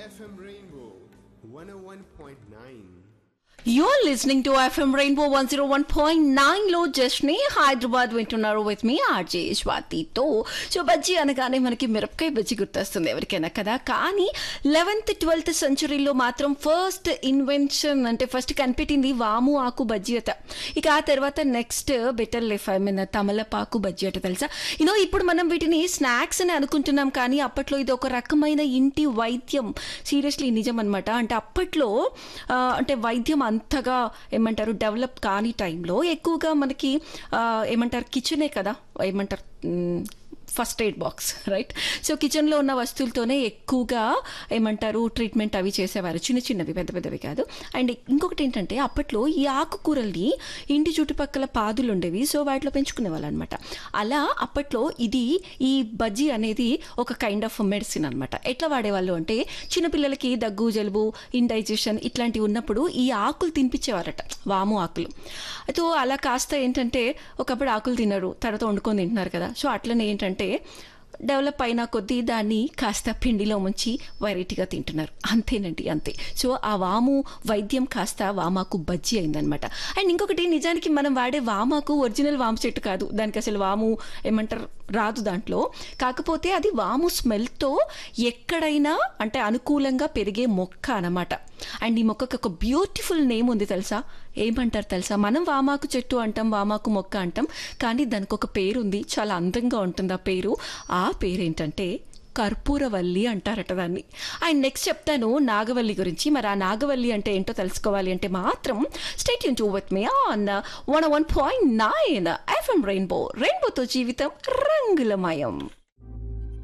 FM Rainbow 101.9. You're listening to FM Rainbow 101.9 లో జస్ట్ని హైదరాబాద్ వింటున్నారు విత్ మీ ఆర్జే స్వాతితో సో బజ్జీ అనగానే మనకి మిరపకాయ బజ్జీ గుర్తొస్తుంది ఎవరికైనా కదా కానీ లెవెన్త్ ట్వెల్త్ సెంచరీలో మాత్రం ఫస్ట్ ఇన్వెన్షన్ అంటే ఫస్ట్ కనిపెట్టింది వాము ఆకు బజ్జీ అట ఇక ఆ తర్వాత నెక్స్ట్ బెటర్ లిఫ్ ఐ మీన్ తమలపాకు బజ్జీ అట తెలుసా యూనో ఇప్పుడు మనం వీటిని స్నాక్స్ అని అనుకుంటున్నాం కానీ అప్పట్లో ఇది ఒక రకమైన ఇంటి వైద్యం సీరియస్లీ నిజం అనమాట అంటే అప్పట్లో ఆ, అంటే వైద్యం అంతగా ఏమంటారు డెవలప్ కాని టైంలో ఎక్కువగా మనకి ఆ, ఏమంటారు కిచెనే కదా ఏమంటారు first aid box right so కిచెన్లో ఉన్న వస్తువులతోనే ఎక్కువగా ఏమంటారు ట్రీట్మెంట్ అవి చేసేవారు చిన్న చిన్నవి పెద్ద పెద్దవి కాదు అండ్ ఇంకొకటి ఏంటంటే అప్పట్లో ఈ ఆకుకూరల్ని ఇంటి చుట్టుపక్కల పాదులు ఉండేవి సో వాటిలో పెంచుకునే వాళ్ళు అనమాట అలా అప్పట్లో ఇది ఈ బజ్జీ అనేది ఒక కైండ్ ఆఫ్ మెడిసిన్ అనమాట ఎట్లా వాడేవాళ్ళు అంటే చిన్నపిల్లలకి దగ్గు జలుబు ఇండైజెషన్ ఇట్లాంటివి ఉన్నప్పుడు ఈ ఆకులు తినిపించేవారట వాము ఆకులు అయితే అలా కాస్త ఏంటంటే ఒకప్పుడు ఆకులు తినరు తర్వాత వండుకొని తింటున్నారు కదా సో అట్లనే ఏంటంటే డెవలప్ అయిన కొద్దీ దాన్ని కాస్త పిండిలో ముంచి వెరైటీగా తింటున్నారు అంతేనండి అంతే సో ఆ వాము వైద్యం కాస్త వామాకు బజ్జీ అయిందనమాట అండ్ ఇంకొకటి నిజానికి మనం వాడే వామాకు ఒరిజినల్ వాము చెట్టు కాదు దానికి అసలు వాము ఏమంటారు రాదు దాంట్లో కాకపోతే అది వాము స్మెల్తో ఎక్కడైనా అంటే అనుకూలంగా పెరిగే మొక్క అన్నమాట అండ్ ఈ మొక్కకు ఒక బ్యూటిఫుల్ నేమ్ ఉంది తెలుసా ఏమంటారు తెలుసా మనం వామాకు చెట్టు అంటాం వామాకు మొక్క అంటాం కానీ దానికి ఒక పేరు ఉంది చాలా అందంగా ఉంటుంది ఆ పేరు ఆ పేరు ఏంటంటే కర్పూరవల్లి అంటారట దాన్ని అండ్ నెక్స్ట్ చెప్తాను నాగవల్లి గురించి మరి ఆ నాగవల్లి అంటే ఏంటో తెలుసుకోవాలి అంటే మాత్రం స్టేట్ యూన్ to with me on one one point nine FM Rainbow రెయిన్బోతో జీవితం రంగులమయం